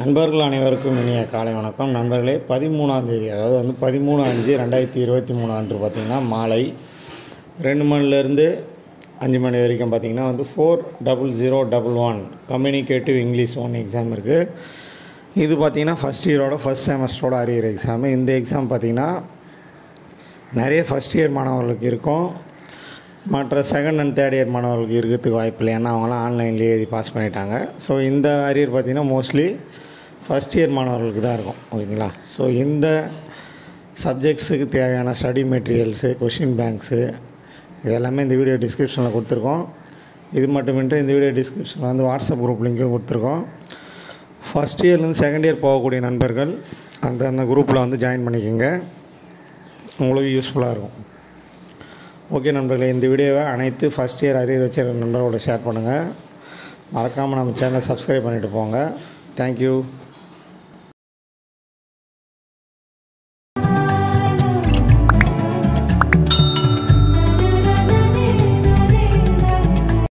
நண்பர்கள் அனைவருக்கும் இனிய காலை வணக்கம் நண்பர்களே பதிமூணாம் தேதி அதாவது வந்து பதிமூணு அஞ்சு ரெண்டாயிரத்தி இருபத்தி மூணு அன்று பார்த்திங்கன்னா மாலை ரெண்டு மணிலேருந்து அஞ்சு மணி வரைக்கும் பார்த்திங்கன்னா வந்து four double zero double one communicative English one exam இருக்குது இது பார்த்திங்கன்னா ஃபஸ்ட் இயரோட ஃபஸ்ட் செமஸ்டரோட அரியர் எக்ஸாமு இந்த எக்ஸாம் பார்த்திங்கன்னா நிறைய ஃபஸ்ட் இயர் மாணவர்களுக்கு இருக்கும் மற்ற செகண்ட் அண்ட் தேர்ட் இயர் மாணவர்களுக்கு இருக்கிறதுக்கு வாய்ப்பு இல்லை ஏன்னா அவங்களாம் ஆன்லைன்லேயே எழுதி பாஸ் பண்ணிட்டாங்க ஸோ இந்த அரியர் பார்த்திங்கன்னா மோஸ்ட்லி ஃபஸ்ட் இயர் மாணவர்களுக்கு தான் இருக்கும் ஓகேங்களா ஸோ இந்த சப்ஜெக்ட்ஸுக்கு தேவையான ஸ்டடி மெட்டீரியல்ஸு கொஷின் பேங்க்ஸு இது எல்லாமே இந்த வீடியோ டிஸ்கிரிப்ஷனில் கொடுத்துருக்கோம் இது மட்டுமின்றி இந்த வீடியோ டிஸ்கிரிப்ஷனில் வந்து வாட்ஸ்அப் குரூப் லிங்க்கும் கொடுத்துருக்கோம் ஃபஸ்ட் இயர்லேருந்து செகண்ட் இயர் போகக்கூடிய நண்பர்கள் அந்த அந்த குரூப்பில் வந்து ஜாயின் பண்ணிக்கோங்க உங்களுக்கு யூஸ்ஃபுல்லாக இருக்கும் ஓகே நண்பர்களே இந்த வீடியோவை அனைத்து ஃபஸ்ட் இயர் அரியர் வச்சிருக்க நண்பர்களோட ஷேர் பண்ணுங்கள் மறக்காமல் நம்ம சேனலை சப்ஸ்கிரைப் பண்ணிவிட்டு போங்க தேங்க்யூ